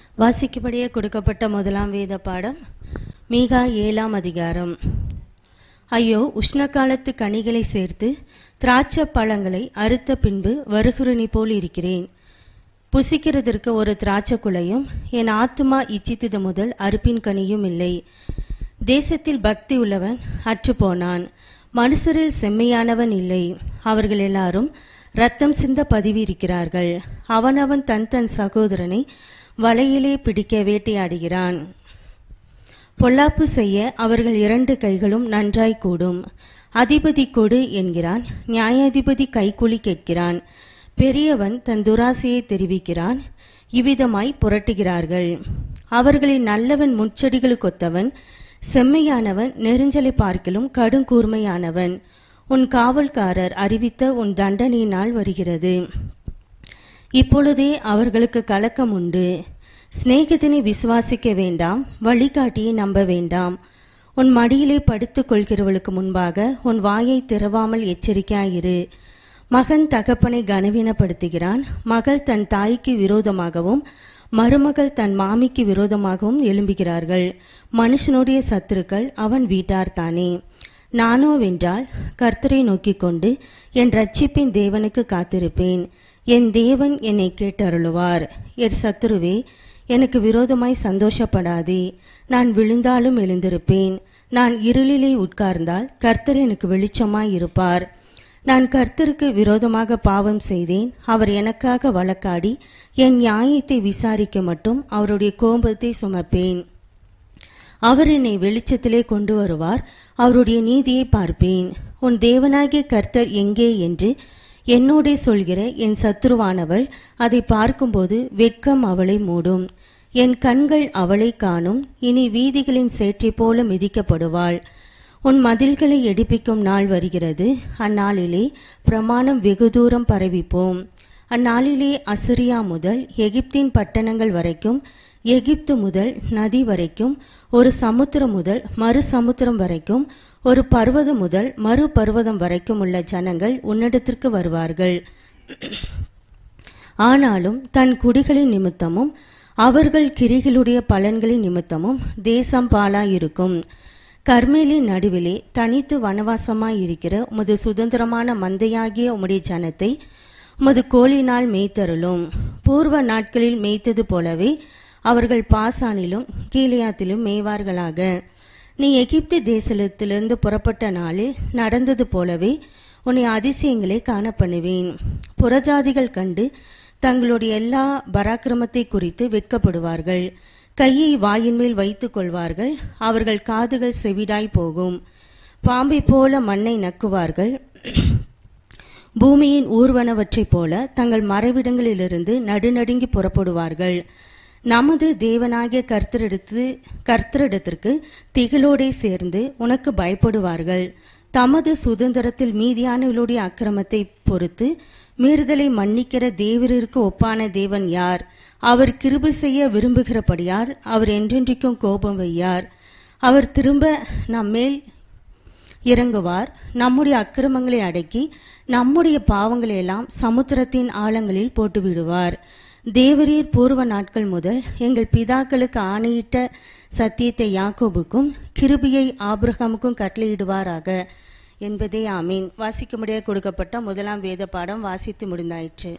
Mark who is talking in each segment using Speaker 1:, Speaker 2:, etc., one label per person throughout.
Speaker 1: வாசிக்கப்படியே கொடுக்கப்பட்ட முதலாம் வேத பாடம் மீகா ஏழாம் அதிகாரம் ஐயோ உஷ்ண காலத்து கனிகளை சேர்த்து திராட்சை பழங்களை அறுத்த பின்பு வருகிறனி போல் இருக்கிறேன் புசிக்கிறதற்கு ஒரு திராட்சை குலையும் என் ஆத்துமா இச்சித்தது முதல் அறுப்பின் கனியும் இல்லை தேசத்தில் பக்தி உள்ளவன் அற்றுப்போனான் மனுஷரில் செம்மையானவன் இல்லை அவர்கள் எல்லாரும் ரத்தம் சிந்த பதிவிருக்கிறார்கள் அவனவன் தன் தன் சகோதரனை வலையிலே பிடிக்க வேட்டையாடுகிறான் பொல்லாப்பு செய்ய அவர்கள் இரண்டு கைகளும் நன்றாய் கூடும் அதிபதி கொடு என்கிறான் நியாயாதிபதி கைக்கூலி கேட்கிறான் பெரியவன் தன் துராசையை தெரிவிக்கிறான் இவ்விதமாய் புரட்டுகிறார்கள் அவர்களின் நல்லவன் முச்செடிகளுக்கொத்தவன் செம்மையானவன் நெருஞ்சலை பார்க்கிலும் கடுங்கூர்மையானவன் உன் காவல்காரர் அறிவித்த உன் தண்டனை நாள் வருகிறது இப்பொழுதே அவர்களுக்கு கலக்கம் உண்டு சிநேகிதனை விசுவாசிக்க வேண்டாம் வழிகாட்டியை நம்ப வேண்டாம் உன் மடியிலே படுத்துக் கொள்கிறவளுக்கு முன்பாக உன் வாயை திறவாமல் எச்சரிக்கையாயிரு மகன் தகப்பனை கனவீனப்படுத்துகிறான் மகள் தன் தாய்க்கு விரோதமாகவும் மருமகள் தன் மாமிக்கு விரோதமாகவும் எழும்புகிறார்கள் மனுஷனுடைய சத்துருக்கள் அவன் வீட்டார் தானே நானோவென்றால் கர்த்தரை நோக்கிக் கொண்டு என் ரட்சிப்பின் தேவனுக்கு காத்திருப்பேன் என் தேவன் என்னை கேட்டருளுவார் என் சத்துருவே எனக்கு விரோதமாய் சந்தோஷப்படாதே நான் விழுந்தாலும் எழுந்திருப்பேன் நான் இருளிலே உட்கார்ந்தால் கர்த்தர் எனக்கு வெளிச்சமாய் இருப்பார் நான் கர்த்தருக்கு விரோதமாக பாவம் செய்தேன் அவர் எனக்காக வழக்காடி என் நியாயத்தை விசாரிக்க மட்டும் அவருடைய கோபத்தை சுமப்பேன் அவர் என்னை வெளிச்சத்திலே கொண்டு வருவார் அவருடைய நீதியை பார்ப்பேன் உன் தேவனாகிய கர்த்தர் எங்கே என்று என்னோடே சொல்கிற என் சத்துருவானவள் அதை பார்க்கும்போது வெட்கம் அவளை மூடும் என் கண்கள் அவளை காணும் இனி வீதிகளின் சேற்றை போல மிதிக்கப்படுவாள் உன் மதில்களை எடுப்பிக்கும் நாள் வருகிறது அந்நாளிலே பிரமாணம் வெகு தூரம் பரவிப்போம் அந்நாளிலே அசிரியா முதல் எகிப்தின் பட்டணங்கள் வரைக்கும் எகிப்து முதல் நதி வரைக்கும் ஒரு சமுத்திரம் முதல் மறு சமுத்திரம் வரைக்கும் ஒரு பர்வதம் முதல் மறு பர்வதம் வரைக்கும் உள்ள ஜனங்கள் உன்னிடத்திற்கு வருவார்கள் ஆனாலும் தன் குடிகளின் நிமித்தமும் அவர்கள் கிரிகளுடைய பலன்களின் நிமித்தமும் தேசம் பாலாயிருக்கும் கர்மேலின் நடுவிலே தனித்து வனவாசமாய் இருக்கிற உமது சுதந்திரமான மந்தையாகிய உம்முடைய ஜனத்தை உமது கோலினால் மேய்த்தருளும் பூர்வ நாட்களில் மேய்த்தது போலவே அவர்கள் பாசானிலும் கீழியாத்திலும் மேய்வார்களாக நீ எகிப்து தேசத்திலிருந்து புறப்பட்ட நாளில் நடந்தது போலவே உன்னை அதிசயங்களை காணப்பண்ணுவேன் புறஜாதிகள் கண்டு தங்களுடைய எல்லா பராக்கிரமத்தை குறித்து வெட்கப்படுவார்கள் கையை வாயின் மேல் வைத்துக் கொள்வார்கள் அவர்கள் காதுகள் செவிடாய் போகும் பாம்பை போல மண்ணை நக்குவார்கள் பூமியின் ஊர்வனவற்றைப் போல தங்கள் மறைவிடங்களிலிருந்து நடுநடுங்கி புறப்படுவார்கள் நமது தேவனாகிய கர்த்தரிடத்து கர்த்தரிடத்திற்கு திகளோடே சேர்ந்து உனக்கு பயப்படுவார்கள் தமது சுதந்திரத்தில் மீதியானவர்களுடைய அக்கிரமத்தை பொறுத்து மீறுதலை மன்னிக்கிற தேவரிற்கு ஒப்பான தேவன் யார் அவர் கிருபை செய்ய விரும்புகிறபடியார் அவர் என்றென்றைக்கும் கோபம் வையார் அவர் திரும்ப நம்மேல் இறங்குவார் நம்முடைய அக்கிரமங்களை அடக்கி நம்முடைய பாவங்களை எல்லாம் சமுத்திரத்தின் ஆழங்களில் போட்டு விடுவார் தேவரீர் பூர்வ நாட்கள் முதல் எங்கள் பிதாக்களுக்கு ஆணையிட்ட சத்தியத்தை யாக்கோபுக்கும் கிருபியை ஆபிரகாமுக்கும் கட்டளையிடுவாராக என்பதே ஆமீன் வாசிக்க முடியாது கொடுக்கப்பட்ட முதலாம் வேத பாடம் வாசித்து முடிந்தாயிற்று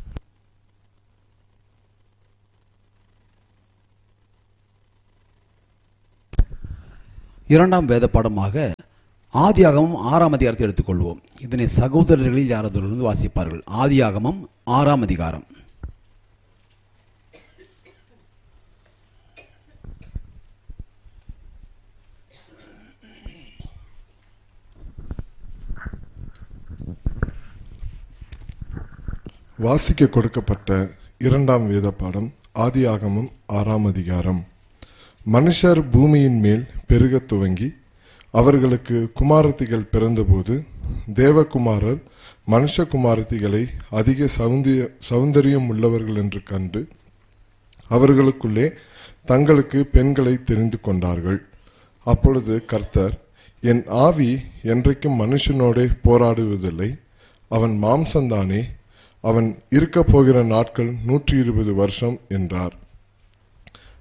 Speaker 2: இரண்டாம் வேத பாடமாக ஆதியாகமம் ஆறாம் அதிகாரத்தை எடுத்துக்கொள்வோம் இதனை சகோதரர்களில் யாராவது வாசிப்பார்கள் ஆதியாகமம் ஆறாம் அதிகாரம்
Speaker 3: வாசிக்க கொடுக்கப்பட்ட இரண்டாம் வேத பாடம் ஆதியாகமம் ஆறாம் அதிகாரம் மனுஷர் பூமியின் மேல் பெருகத் துவங்கி அவர்களுக்கு குமாரத்திகள் பிறந்தபோது தேவகுமாரர் மனுஷகுமாரத்திகளை அதிக சௌந்திய சௌந்தரியம் உள்ளவர்கள் என்று கண்டு அவர்களுக்குள்ளே தங்களுக்கு பெண்களை தெரிந்து கொண்டார்கள் அப்பொழுது கர்த்தர் என் ஆவி என்றைக்கும் மனுஷனோடே போராடுவதில்லை அவன் மாம்சந்தானே அவன் இருக்கப் போகிற நாட்கள் நூற்றி இருபது வருஷம் என்றார்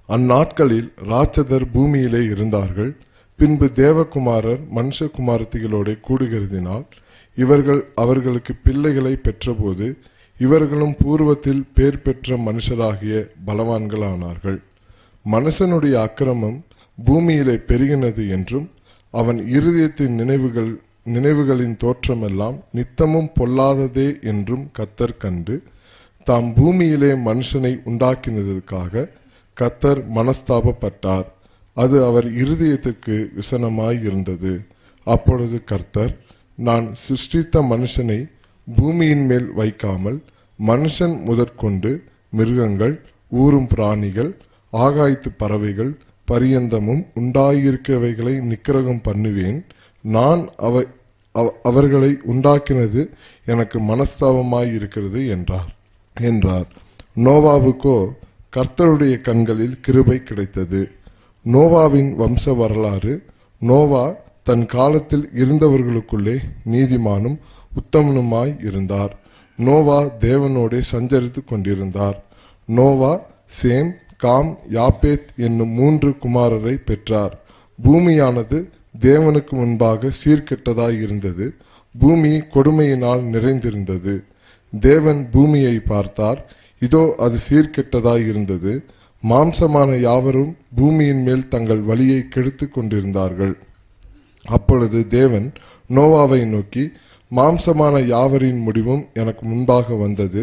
Speaker 3: அந்நாட்களில் ராட்சதர் பூமியிலே இருந்தார்கள் பின்பு தேவகுமாரர் மனுஷகுமாரத்திகளோட கூடுகிறதினால் இவர்கள் அவர்களுக்கு பிள்ளைகளை பெற்றபோது இவர்களும் பூர்வத்தில் பேர் பெற்ற மனுஷராகிய பலவான்களானார்கள் மனுஷனுடைய அக்கிரமம் பூமியிலே பெருகினது என்றும் அவன் இருதயத்தின் நினைவுகள் நினைவுகளின் தோற்றமெல்லாம் நித்தமும் பொல்லாததே என்றும் கத்தர் கண்டு தாம் பூமியிலே மனுஷனை உண்டாக்கினதற்காக கத்தர் மனஸ்தாபப்பட்டார் அது அவர் இருதயத்துக்கு விசனமாய் இருந்தது அப்பொழுது கர்த்தர் நான் சிருஷ்டித்த மனுஷனை பூமியின் மேல் வைக்காமல் மனுஷன் முதற்கொண்டு மிருகங்கள் ஊரும் பிராணிகள் ஆகாய்த்து பறவைகள் பரியந்தமும் உண்டாயிருக்கிறவைகளை நிக்கிரகம் பண்ணுவேன் நான் அவ அவ- அவர்களை உண்டாக்கினது எனக்கு மனஸ்தாபமாயிருக்கிறது என்றார் என்றார் நோவாவுக்கோ கர்த்தருடைய கண்களில் கிருபை கிடைத்தது நோவாவின் வம்ச வரலாறு நோவா தன் காலத்தில் இருந்தவர்களுக்குள்ளே நீதிமானும் உத்தமனுமாய் இருந்தார் நோவா தேவனோடே சஞ்சரித்துக் கொண்டிருந்தார் நோவா சேம் காம் யாப்பேத் என்னும் மூன்று குமாரரை பெற்றார் பூமியானது தேவனுக்கு முன்பாக சீர்கெட்டதாய் இருந்தது பூமி கொடுமையினால் நிறைந்திருந்தது தேவன் பூமியை பார்த்தார் இதோ அது சீர்கெட்டதாய் இருந்தது மாம்சமான யாவரும் பூமியின் மேல் தங்கள் வழியை கெடுத்துக் கொண்டிருந்தார்கள் அப்பொழுது தேவன் நோவாவை நோக்கி மாம்சமான யாவரின் முடிவும் எனக்கு முன்பாக வந்தது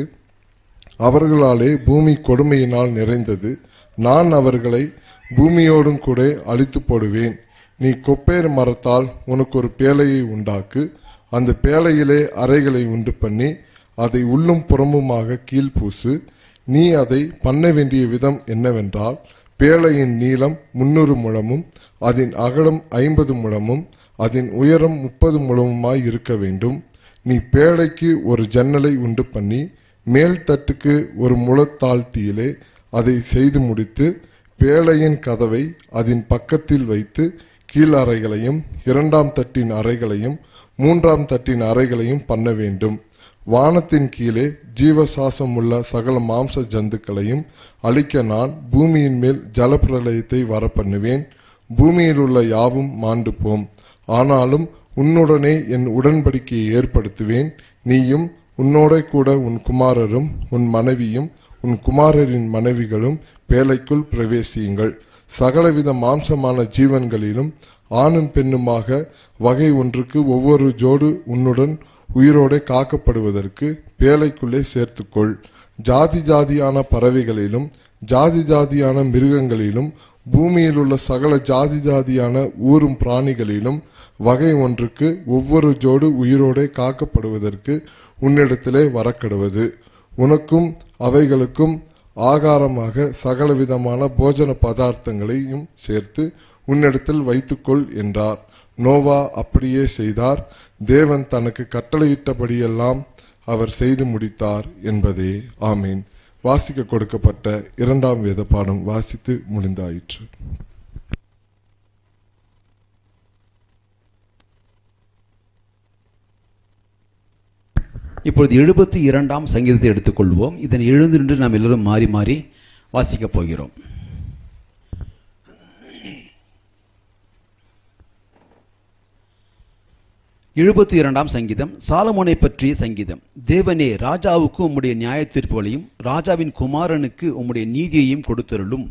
Speaker 3: அவர்களாலே பூமி கொடுமையினால் நிறைந்தது நான் அவர்களை பூமியோடும் கூட அழித்து போடுவேன் நீ கொப்பேர் மரத்தால் உனக்கு ஒரு பேழையை உண்டாக்கு அந்த பேழையிலே அறைகளை உண்டு பண்ணி அதை உள்ளும் புறம்புமாக கீழ்பூசு நீ அதை பண்ண வேண்டிய விதம் என்னவென்றால் பேழையின் நீளம் முன்னூறு முழமும் அதன் அகலம் ஐம்பது முழமும் அதன் உயரம் முப்பது முழமுமாய் இருக்க வேண்டும் நீ பேழைக்கு ஒரு ஜன்னலை உண்டு பண்ணி மேல் தட்டுக்கு ஒரு முழத்தாழ்த்தியிலே அதை செய்து முடித்து பேழையின் கதவை அதன் பக்கத்தில் வைத்து கீழ் அறைகளையும் இரண்டாம் தட்டின் அறைகளையும் மூன்றாம் தட்டின் அறைகளையும் பண்ண வேண்டும் வானத்தின் கீழே ஜீவசாசம் உள்ள சகல மாம்ச ஜந்துக்களையும் அழிக்க நான் பூமியின் மேல் ஜலப்பிரளயத்தை வரப்பண்ணுவேன் பூமியில் உள்ள யாவும் மாண்டு போம் ஆனாலும் உன்னுடனே என் உடன்படிக்கையை ஏற்படுத்துவேன் நீயும் உன்னோட கூட உன் குமாரரும் உன் மனைவியும் உன் குமாரரின் மனைவிகளும் பேழைக்குள் பிரவேசியுங்கள் சகலவித மாம்சமான ஜீவன்களிலும் ஆணும் பெண்ணுமாக வகை ஒன்றுக்கு ஒவ்வொரு ஜோடு உன்னுடன் உயிரோടെ காக்கப்படுவதற்கு பேழைக்குள்ளே சேர்த்துக்கொள் ஜாதி ஜாதியான பறவைகளிலும் ஜாதி ஜாதியான மிருகங்களிலும் பூமியில் உள்ள சகல ஜாதி ஜாதியான ஊரும் பிராணிகளிலும் வகை ஒன்றுக்கு ஒவ்வொரு ஜோடு உயிரோടെ காக்கப்படுவதற்கு உன்னிடத்திலே வரக்கடுவது உனக்கும் அவைகளுக்கும் ஆகாரமாக சகலவிதமான போஜன பதார்த்தங்களையும் சேர்த்து உன்னிடத்தில் வைத்துக்கொள் என்றார் நோவா அப்படியே செய்தார் தேவன் தனக்கு கட்டளையிட்டபடியெல்லாம் அவர் செய்து முடித்தார் என்பதே ஆமீன் வாசிக்க கொடுக்கப்பட்ட இரண்டாம் வேத பாடம் வாசித்து முடிந்தாயிற்று
Speaker 2: இப்பொழுது எழுபத்தி இரண்டாம் சங்கீதத்தை எடுத்துக்கொள்வோம் இதனை எழுந்து நின்று நாம் எல்லோரும் மாறி மாறி வாசிக்கப் போகிறோம் எழுபத்தி இரண்டாம் சங்கீதம் சாலமோனை பற்றிய சங்கீதம் தேவனே ராஜாவுக்கு உம்முடைய நியாய தீர்ப்புகளையும் ராஜாவின் குமாரனுக்கு உம்முடைய நீதியையும் கொடுத்தருளும்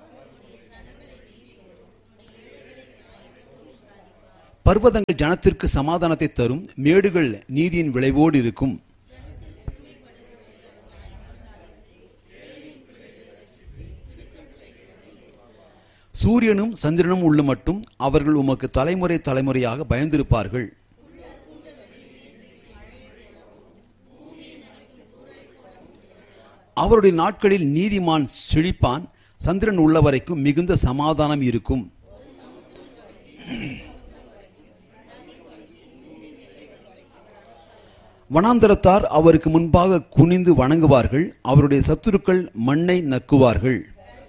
Speaker 2: பர்வதங்கள் ஜனத்திற்கு சமாதானத்தை தரும் மேடுகள் நீதியின் விளைவோடு இருக்கும் சூரியனும் சந்திரனும் உள்ள மட்டும் அவர்கள் உமக்கு தலைமுறை தலைமுறையாக பயந்திருப்பார்கள் அவருடைய நாட்களில் நீதிமான் செழிப்பான் சந்திரன் உள்ள வரைக்கும் மிகுந்த சமாதானம் இருக்கும் வனாந்தரத்தார் அவருக்கு முன்பாக குனிந்து வணங்குவார்கள் அவருடைய சத்துருக்கள் மண்ணை நக்குவார்கள்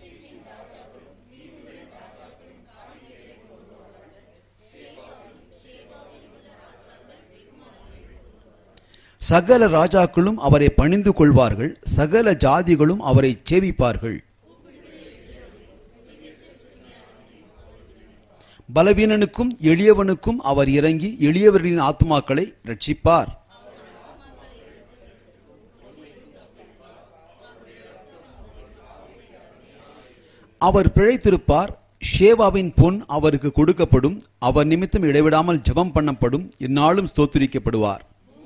Speaker 2: சகல ராஜாக்களும் அவரை பணிந்து கொள்வார்கள் சகல ஜாதிகளும் அவரை சேவிப்பார்கள் பலவீனனுக்கும் எளியவனுக்கும் அவர் இறங்கி எளியவர்களின் ஆத்துமாக்களை ரட்சிப்பார் அவர் பிழைத்திருப்பார் ஷேவாவின் பொன் அவருக்கு கொடுக்கப்படும் அவர் நிமித்தம் இடைவிடாமல் ஜெபம் பண்ணப்படும் இந்நாளும் ஸ்தோத்திரிக்கப்படுவார்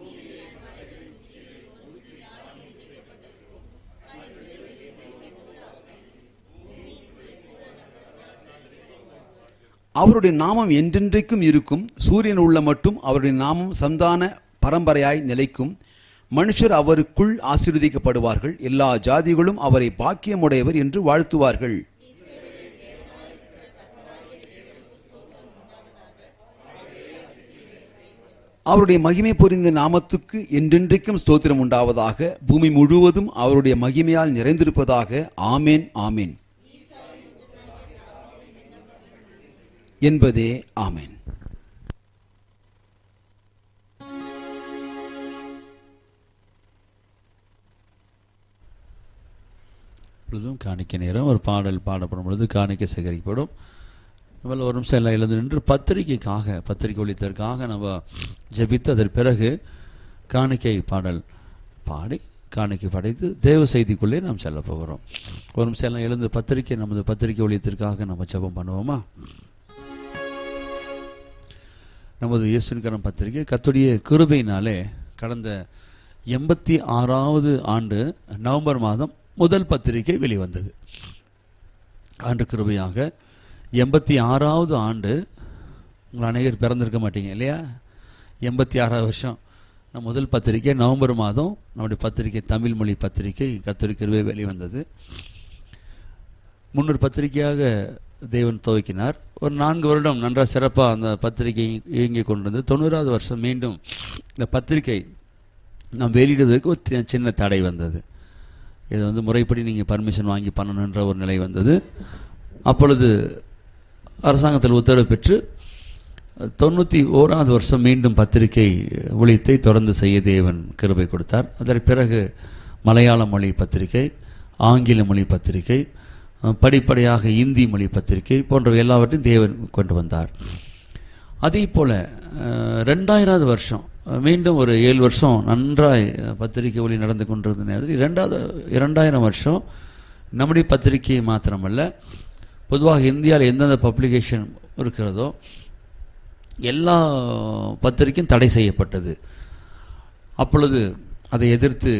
Speaker 2: அவருடைய நாமம் என்றென்றைக்கும் இருக்கும் சூரியன் உள்ள மட்டும் அவருடைய நாமம் சந்தான பரம்பரையாய் நிலைக்கும் மனுஷர் அவருக்குள் ஆசீர்வதிக்கப்படுவார்கள் எல்லா ஜாதிகளும் அவரை பாக்கியமுடையவர் என்று வாழ்த்துவார்கள் அவருடைய மகிமை பொரிந்த நாமத்துக்கு என்றென்றைக்கும் ஸ்தோத்திரம் உண்டாவதாக பூமி முழுவதும் அவருடைய மகிமையால் நிறைந்திருப்பதாக ஆமேன் ஆமேன் என்பதே ஆமேன்
Speaker 4: பொழுதும் காணிக்கை நேரம் ஒரு பாடல் பாடப்படும் பொழுது காணிக்கை சேகரிக்கப்படும் நம்மள ஒரு நிமிஷம் எல்லாம் எழுந்து நின்று பத்திரிகைக்காக பத்திரிகை ஒழித்ததற்காக நம்ம ஜெபித்து அதன் பிறகு காணிக்கை பாடல் பாடி காணிக்கை படைத்து தேவ செய்திக்குள்ளே நாம் செல்ல போகிறோம் ஒரு நிமிஷம் எல்லாம் எழுந்து பத்திரிகை நமது பத்திரிகை ஒழியத்திற்காக நம்ம ஜெபம் பண்ணுவோமா நமது இயேசுன்கரம் பத்திரிகை கத்துடைய கிருபையினாலே கடந்த எண்பத்தி ஆறாவது ஆண்டு நவம்பர் மாதம் முதல் பத்திரிகை வெளிவந்தது ஆண்டு கிருபையாக எண்பத்தி ஆறாவது ஆண்டு உங்கள் அநேகர் பிறந்திருக்க மாட்டீங்க இல்லையா எண்பத்தி ஆறாவது வருஷம் நம்ம முதல் பத்திரிகை நவம்பர் மாதம் நம்முடைய பத்திரிகை தமிழ் மொழி பத்திரிகை கத்தோலிக்க கிருபை வெளிவந்தது முன்னூறு பத்திரிகையாக தேவன் துவக்கினார் ஒரு நான்கு வருடம் நன்றாக சிறப்பாக அந்த பத்திரிகை இயங்கி கொண்டிருந்தது தொண்ணூறாவது வருஷம் மீண்டும் இந்த பத்திரிகை நாம் வெளியிடுவதற்கு ஒரு சி- சின்ன தடை வந்தது இது வந்து முறைப்படி நீங்கள் பர்மிஷன் வாங்கி பண்ணணுன்ற ஒரு நிலை வந்தது அப்பொழுது அரசாங்கத்தில் உத்தரவு பெற்று தொண்ணூற்றி ஓராவது வருஷம் மீண்டும் பத்திரிகை ஒழித்தை தொடர்ந்து செய்ய தேவன் கிருபை கொடுத்தார் அதற்கு பிறகு மலையாள மொழி பத்திரிகை ஆங்கில மொழி பத்திரிகை அஹ், படிப்படியாக இந்தி மொழி பத்திரிகை போன்றவை எல்லாவற்றையும் தேவன் கொண்டு வந்தார் அதே போல அஹ், ரெண்டாயிராவது வருஷம் அஹ், மீண்டும் ஒரு ஏழு வருஷம் நன்றாய் அஹ், பத்திரிகை ஒளி நடந்து கொண்டிருந்த நேரத்தில் இரண்டாவது இரண்டாயிரம் வருஷம் நம்முடைய பத்திரிகை மாத்திரமல்ல பொதுவாக இந்தியாவில் எந்தெந்த பப்ளிகேஷன் இருக்கிறதோ எல்லா பத்திரிக்கையும் தடை செய்யப்பட்டது அப்பொழுது அதை எதிர்த்து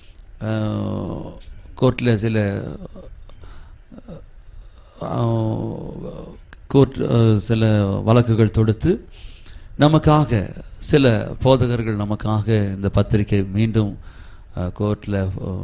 Speaker 4: கோர்ட்டில் சில கோர்ட் சில வழக்குகள் தொடுத்து நமக்காக சில போதகர்கள் நமக்காக இந்த பத்திரிகை மீண்டும் கோர்ட்டில்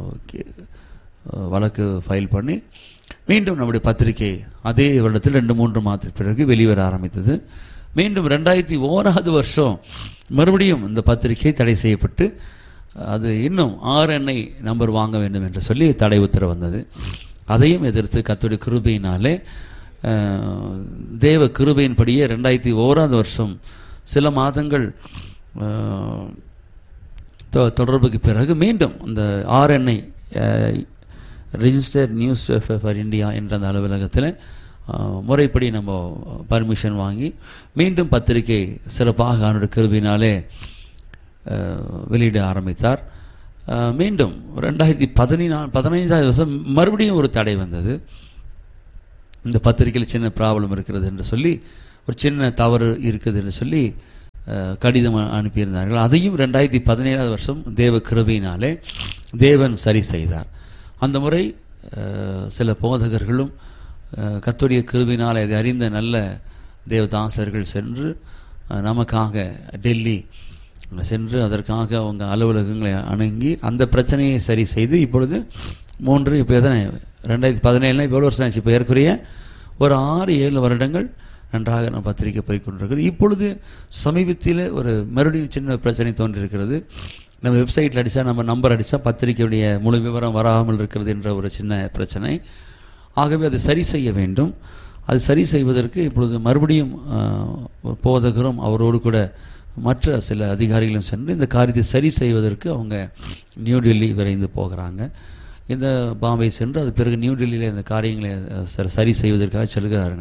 Speaker 4: வழக்கு ஃபைல் பண்ணி மீண்டும் நம்முடைய பத்திரிகை அதே வருடத்தில் ரெண்டு மூன்று மாதத்துக்கு பிறகு வெளிவர ஆரம்பித்தது மீண்டும் ரெண்டாயிரத்தி ஓராவது வருஷம் மறுபடியும் இந்த பத்திரிகை தடை செய்யப்பட்டு அது இன்னும் ஆர்என்ஐ நம்பர் வாங்க வேண்டும் என்று சொல்லி தடை உத்தரவு வந்தது அதையும் எதிர்த்து கத்துடைய கிருபையினாலே அஹ், தேவ கிருபையின்படியே ரெண்டாயிரத்தி ஓராவது வருஷம் சில மாதங்கள் அஹ், தொ- தொடர்புக்கு பிறகு மீண்டும் இந்த RNI registered news for India என்ற அந்த அலுவலகத்தில் அஹ், முறைப்படி நம்ம பர்மிஷன் வாங்கி மீண்டும் பத்திரிகை சிறப்பாக அவனுடைய கிருபினாலே அஹ், வெளியிட ஆரம்பித்தார் அஹ், மீண்டும் ரெண்டாயிரத்தி பதினா பதினைஞ்சாவது வருஷம் மறுபடியும் ஒரு தடை வந்தது இந்த பத்திரிகையில் சின்ன ப்ராப்ளம் இருக்கிறது என்று சொல்லி ஒரு சின்ன தவறு இருக்குது என்று சொல்லி அஹ், கடிதம் அ- அனுப்பியிருந்தார்கள் அதையும் ரெண்டாயிரத்தி பதினேழாவது வருஷம் தேவ கிருபையினாலே தேவன் சரி செய்தார் அந்த முறை அஹ், சில போதகர்களும் அஹ், கர்த்தருடைய கிருபையினால் அதை அறிந்த நல்ல தேவதாசர்கள் சென்று அஹ், நமக்காக டெல்லி சென்று அதற்காக அவங்க அலுவலகங்களை அணுகி அந்த பிரச்சனையை சரி செய்து இப்பொழுது மூன்று இப்போ எத்தனை ரெண்டாயிரத்தி பதினேழுனா இப்போ எவ்வளோ வருஷம் ஆச்சு இப்போ ஏற்குறைய ஒரு ஆறு ஏழு வருடங்கள் நன்றாக நம்ம பத்திரிக்கை போய் கொண்டிருக்கிறது இப்பொழுது சமீபத்தில் ஒரு மறுபடியும் சின்ன பிரச்சனை தோன்றியிருக்கிறது நம்ம வெப்சைட்டில் அடித்தா நம்ம நம்பர் அடித்தா பத்திரிக்கையுடைய முழு விவரம் வராமல் இருக்கிறது என்ற ஒரு சின்ன பிரச்சனை ஆகவே அதை சரி செய்ய வேண்டும் அது சரி செய்வதற்கு இப்பொழுது மறுபடியும் ஆஹ், போதகரும் அவரோடு கூட மற்ற சில அதிகாரிகளும் சென்று இந்த காரியத்தை சரி செய்வதற்கு அவங்க நியூ டெல்லி விரைந்து போகிறாங்க இந்த பாம்பே சென்று அது பிறகு நியூ டெல்லியில் இந்த காரியங்களை அஹ், ச- சரி செய்வதற்காக செல்கிறார்கள்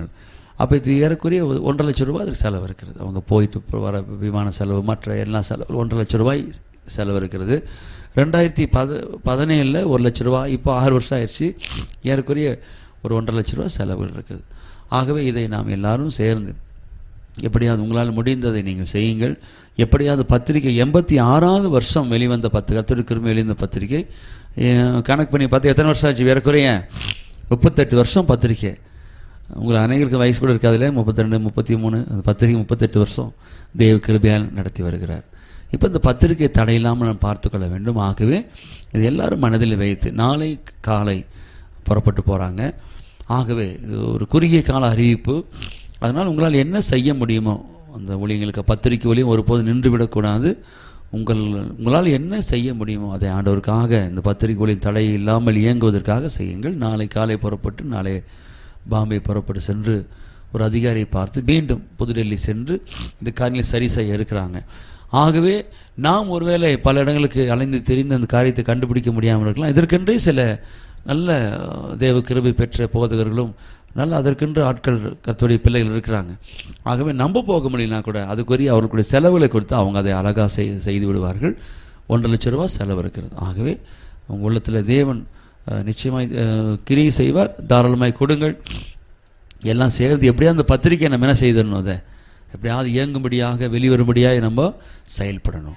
Speaker 4: அப்போ இது ஏறக்குறைய ஒரு ஒன்றரை லட்சம் ரூபாய் அதுக்கு செலவு இருக்கிறது அவங்க போயிட்டு இப்போ வர விமான செலவு மற்ற எல்லா செலவு ஒன்றரை லட்சம் ரூபாய் செலவு இருக்கிறது ரெண்டாயிரத்தி பத பதினேழில் ஒரு லட்ச ரூபாய் இப்போ ஆறு வருஷம் ஆயிடுச்சு ஏறக்குறைய ஒரு ஒன்றரை லட்ச ரூபாய் செலவுகள் இருக்குது ஆகவே இதை நாம் எல்லாரும் சேர்ந்து எப்படியாவது உங்களால் முடிந்ததை நீங்கள் செய்யுங்கள் எப்படியாவது பத்திரிகை எண்பத்தி ஆறாவது வருஷம் வெளிவந்த பத்து கத்திரிக்கிருமி வெளிவந்த பத்திரிகை அஹ் கணக்கு பண்ணி பார்த்து எத்தனை வருஷம் ஆச்சு ஏறக்குறைய முப்பத்தெட்டு வருஷம் பத்திரிக்கை உங்களை அநேகருக்கு வயசு கூட இருக்காதுல்ல முப்பத்தி ரெண்டு முப்பத்தி மூணு அந்த பத்திரிகை முப்பத்தெட்டு வருஷம் தேவ கிருபையால் நடத்தி வருகிறார் இப்போ இந்த பத்திரிகை தடையில்லாமல் நாம் பார்த்துக்கொள்ள வேண்டும் ஆகவே இது எல்லாரும் மனதில் வைத்து நாளை காலை புறப்பட்டு போகிறாங்க ஆகவே இது ஒரு குறுகிய கால அறிவிப்பு அதனால் உங்களால் என்ன செய்ய முடியுமோ அந்த ஊழியங்களுக்கு பத்திரிக்கை ஒளியும் ஒருபோது நின்று விடக்கூடாது உங்கள் உங்களால் என்ன செய்ய முடியுமோ அதை ஆண்டவருக்காக இந்த பத்திரிகை ஒளியின் தடை இல்லாமல் இயங்குவதற்காக செய்யுங்கள் நாளை காலை புறப்பட்டு நாளை பாம்பே புறப்பட்டு சென்று ஒரு அதிகாரியை பார்த்து மீண்டும் புதுடெல்லி சென்று இந்த காரியங்களை சரி செய்ய இருக்கிறாங்க ஆகவே நாம் ஒருவேளை பல இடங்களுக்கு அலைந்து தெரிந்து அந்த காரியத்தை கண்டுபிடிக்க முடியாமல் இருக்கலாம் இதற்கென்றே சில நல்ல அஹ், தேவ கிருபை பெற்ற போதகர்களும் நல்ல அதற்கென்று ஆட்கள் கத்துடைய பிள்ளைகள் இருக்கிறாங்க ஆகவே நம்ப போக முடியலனா கூட அதுக்குரிய அவர்களுடைய செலவுகளை கொடுத்து அவங்க அதை அழகாக செய் செய்து விடுவார்கள் ஒன்றரை லட்ச ரூபா செலவு இருக்கிறது ஆகவே உங்கள் உள்ளத்தில் தேவன் அஹ், நிச்சயமாய் அஹ், கிரியை செய்வார் தாராளமாய் கொடுங்கள் எல்லாம் சேர்ந்து எப்படியா அந்த பத்திரிக்கை நம்ம என்ன செய்திடணும் அதை எப்படியாவது இயங்கும்படியாக வெளிவரும்படியாக நம்ம செயல்படணும்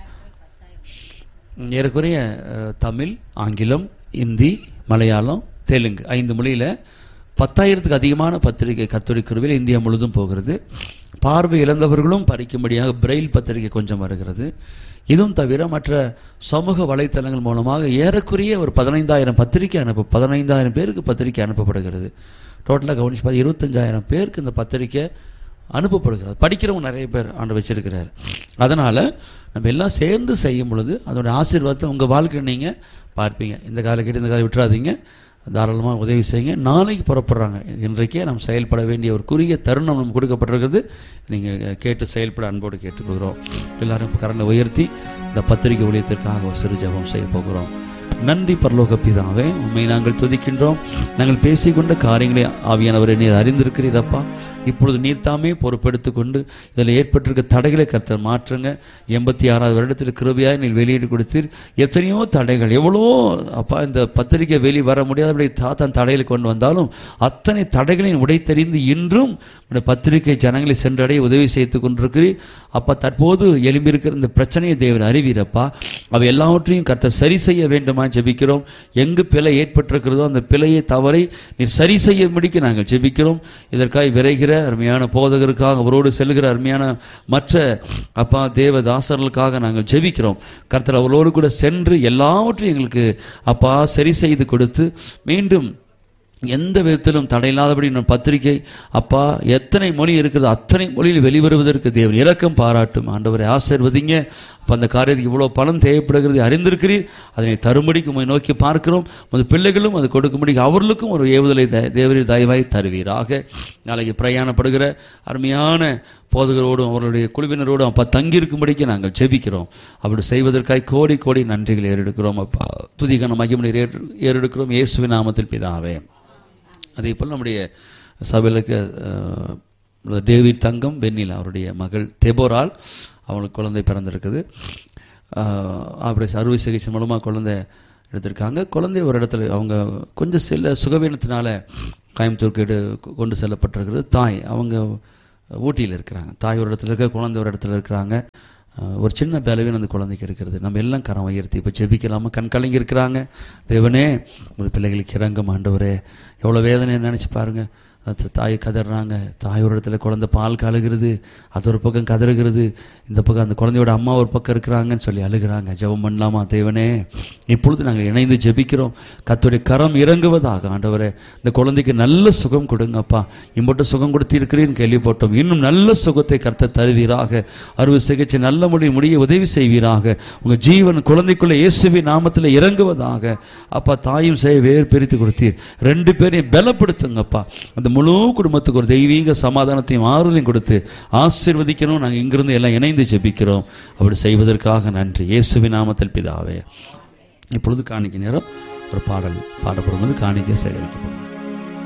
Speaker 4: ஏறக்குறைய அஹ், தமிழ் ஆங்கிலம் இந்தி மலையாளம் தெலுங்கு ஐந்து மொழியில் பத்தாயிரத்துக்கு அதிகமான பத்திரிகை கத்தோலிக்க குருவில் இந்தியா முழுதும் போகிறது பார்வை இழந்தவர்களும் பறிக்கும்படியாக பிரெயில் பத்திரிகை கொஞ்சம் வருகிறது இதுவும் தவிர மற்ற சமூக வலைத்தளங்கள் மூலமாக ஏறக்குறைய ஒரு பதினைந்தாயிரம் பத்திரிகை அனுப்ப பதினைந்தாயிரம் பேருக்கு பத்திரிகை அனுப்பப்படுகிறது டோட்டலாக கவனிச்சு பார்த்து இருபத்தஞ்சாயிரம் பேருக்கு இந்த பத்திரிக்கை அனுப்பப்படுகிறது படிக்கிறவங்க நிறைய பேர் ஆண்டு வச்சிருக்கிறார் அதனால நம்ம எல்லாம் சேர்ந்து செய்யும் பொழுது அதோட ஆசீர்வாதத்தை உங்க வாழ்க்கையில் நீங்க பார்ப்பீங்க இந்த காலை கேட்டு இந்த காலை விட்டுறாதீங்க தாராளமாக உதவி செய்யுங்க நாளைக்கு புறப்படுறாங்க இன்றைக்கே நாம் செயல்பட வேண்டிய ஒரு குறுகிய தருணம் நமக்கு கொடுக்கப்பட்டிருக்கிறது நீங்கள் கேட்டு செயல்பட அன்போடு கேட்டுக்கொள்கிறோம் எல்லாரும் கரண்டை உயர்த்தி இந்த பத்திரிகை ஊழியத்திற்காக ஒரு சிறு ஜெபம் செய்ய போகிறோம் நன்றி பரலோக பிதாவே உண்மை நாங்கள் துதிக்கின்றோம் நாங்கள் பேசிக்கொண்ட காரியங்களை ஆவியானவரை நீர் அறிந்திருக்கிறீரப்பா இப்பொழுது நீர் தாமே பொறுப்பெடுத்துக் கொண்டு இதில் ஏற்பட்டிருக்க தடைகளை கர்த்தர் மாற்றுங்க எண்பத்தி ஆறாவது வருடத்தில் கிருபையாய் நீர் வெளியீடு கொடுத்தீர் எத்தனையோ தடைகள் எவ்வளோ அப்பா இந்த பத்திரிகை வெளி வர முடியாதபடி தாத்தான் தடைகளை கொண்டு வந்தாலும் அத்தனை தடைகளையும் உடைத்தெறிந்து இன்றும் இந்த பத்திரிகை ஜனங்களை சென்றடைய உதவி செய்து கொண்டிருக்கிறீர் அப்பா தற்போது எழும்பியிருக்கிற இந்த பிரச்சனையை தேவன் அறிவீரப்பா அவை எல்லாவற்றையும் கர்த்தர் சரி செய்ய வேண்டுமா ஜெபிக்கிறோம் எங்கு பிழை ஏற்பட்டிருக்கிறதோ அந்த பிழையை தவறை நீர் சரி செய்ய முடிக்க நாங்கள் ஜெபிக்கிறோம் இதற்காக விரைகிற அருமையான போதகருக்காக அவரோடு செல்கிற அருமையான மற்ற அப்பா தேவதாசர்களுக்காக நாங்கள் ஜெபிக்கிறோம் கர்த்தர் அவரோடு கூட சென்று எல்லாவற்றையும் எங்களுக்கு அப்பா சரி செய்து கொடுத்து மீண்டும் எந்த விதத்திலும் தடையில்லாதபடி நம் பத்திரிகை அப்பா எத்தனை மொழி இருக்கிறதோ அத்தனை மொழியில் வெளிவருவதற்கு தேவன் இரக்கம் பாராட்டும் ஆண்டவரை ஆசீர்வதிங்க அப்போ அந்த காரியத்துக்கு இவ்வளோ பலன் தேவைப்படுகிறது அறிந்திருக்கிறீர் அதனை தரும்படிக்கு உம்மை நோக்கி பார்க்கிறோம் உமது பிள்ளைகளும் அது கொடுக்கும்படி அவர்களுக்கும் ஒரு ஏவுதலை த- தேவரீர் தயவாய் தருவீராக நாளைக்கு பிரயாணப்படுகிற அருமையான போதகரோடும் அவர்களுடைய குழுவினரோடும் அப்பா தங்கியிருக்கும்படிக்கு நாங்கள் ஜெபிக்கிறோம் அப்படி செய்வதற்காய் கோடி கோடி நன்றிகள் ஏறெடுக்கிறோம் அப்பா துதிகன மகிமனை ஏறெடுக்கிறோம் இயேசுவின் நாமத்தில் பிதாவே அதே போல் நம்முடைய சபையில் இருக்க அஹ், டேவிட் தங்கம் வெண்ணிலா அவருடைய மகள் தெபோரால் அவங்களுக்கு குழந்தை பிறந்திருக்குது அஹ், அப்படி அறுவை சிகிச்சை மூலமாக குழந்தை எடுத்திருக்காங்க குழந்தை ஒரு இடத்துல அவங்க கொஞ்சம் சில சுகவீனத்தினால கோயம்புத்தூருக்கு எடு- கொண்டு செல்லப்பட்டிருக்கிறது தாய் அவங்க ஊட்டியில் இருக்கிறாங்க தாய் ஒரு இடத்துல இருக்க குழந்தை ஒரு இடத்துல இருக்கிறாங்க அஹ், ஒரு சின்ன பலவீனம் அந்த குழந்தைக்கு இருக்கிறது நம்ம எல்லாம் கரம் உயர்த்தி இப்போ ஜெபிக்கலாமா கண் கலங்கி இருக்கிறாங்க தேவனே உங்கள் பிள்ளைகளுக்கு இறங்கும் ஆண்டவரே எவ்வளோ வேதனை நினச்சி பாருங்க அந்த தாய் கதறாங்க தாய் ஒரு இடத்துல குழந்தை பால் கழுகிறது அது ஒரு பக்கம் கதறுகிறது இந்த பக்கம் அந்த குழந்தையோட அம்மா ஒரு பக்கம் இருக்கிறாங்கன்னு சொல்லி அழுகிறாங்க ஜெபம் பண்ணலாமா தேவனே இப்பொழுது நாங்கள் இணைந்து ஜெபிக்கிறோம் கர்த்தருடைய கரம் இறங்குவதாக ஆண்டவரே இந்த குழந்தைக்கு நல்ல சுகம் கொடுங்கப்பா இம்பட்டு சுகம் கொடுத்து இருக்கிறீன்னு கேள்விப்பட்டோம் இன்னும் நல்ல சுகத்தை கர்த்தர் தருவீராக அறுவை சிகிச்சை நல்ல முறையில் முடிய உதவி செய்வீராக உங்க ஜீவன் குழந்தைக்குள்ள இயேசுவி நாமத்தில் இறங்குவதாக அப்பா தாயும் செய்ய வேறு பிரித்து கொடுத்தீர் ரெண்டு பேரையும் பலப்படுத்துங்கப்பா அந்த முழு குடும்பத்துக்கு ஒரு தெய்வீக சமாதானத்தையும் ஆறுதலையும் கொடுத்து ஆசீர்வதிக்கணும் நாங்கள் இங்கிருந்து எல்லாம் இணைந்து ஜெபிக்கிறோம் அப்படி செய்வதற்காக நன்றி இயேசுவி நாமத்தில் பிதாவே இப்பொழுது காணிக்கை நேரம் ஒரு பாடல் பாடப்படும் போது காணிக்கை சேகரிக்கப்படும்